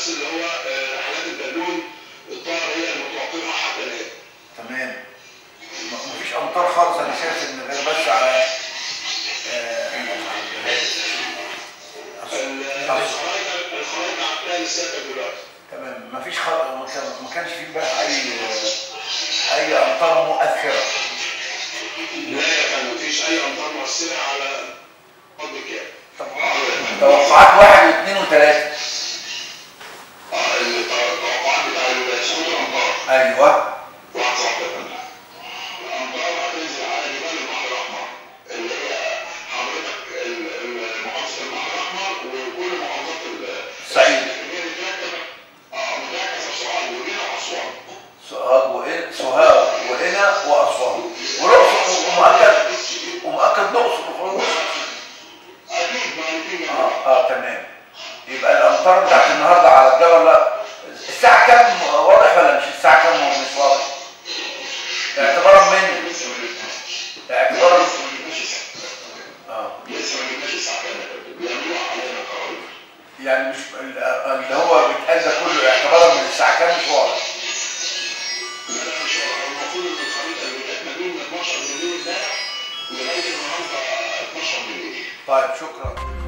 بس اللي هو آه، رحلات البالون الطائره هي المتوقفه حتى الان تمام م- مفيش امطار خالص انا شايف ان غير بس على آه، ال- الخرائط الخرائط عاملاها لسه دلوقتي تمام مفيش خ... ما كان- ما كانش فيه بقى اي اي امطار مؤثره لا يا فندم مفيش اي امطار مؤثره على ارض كام طب توقعات واحد واثنين وثلاثه اه التوقعات بتاع سقوط الامطار ايوه واحد واحد يا فندم الامطار هتنزل على جبال البحر الاحمر اللي هي حضرتك ال- ال- محافظه البحر الاحمر وكل محافظات ال- صعيد. اللي هي متركبه اه متركزه في سؤال وجينا واسوان سوهاج وإن سوهاج وقنا واسوان والاقصر ومؤكد ومؤكد الاقصر وخلاص اكيد مع الاثنين اه اه تمام يبقى الامطار بتاعت النهارده على الجبل لا الساعه كام واضح ولا مش الساعه كام هو مش واضح اعتبارا من لسه ما جبناش اعتبارا لسه ما جبناش الساعه اه لسه ما جبناش الساعه كام بيعملوها علينا قرار يعني مش ال- اللي هو بيتقال ده كله اعتبارا من الساعه كام مش واضح لا لا مش هو المفروض ان الخريطه اللي كانت ما بين 12 بالليل امبارح لغايه النهارده 12 بالليل طيب شكرا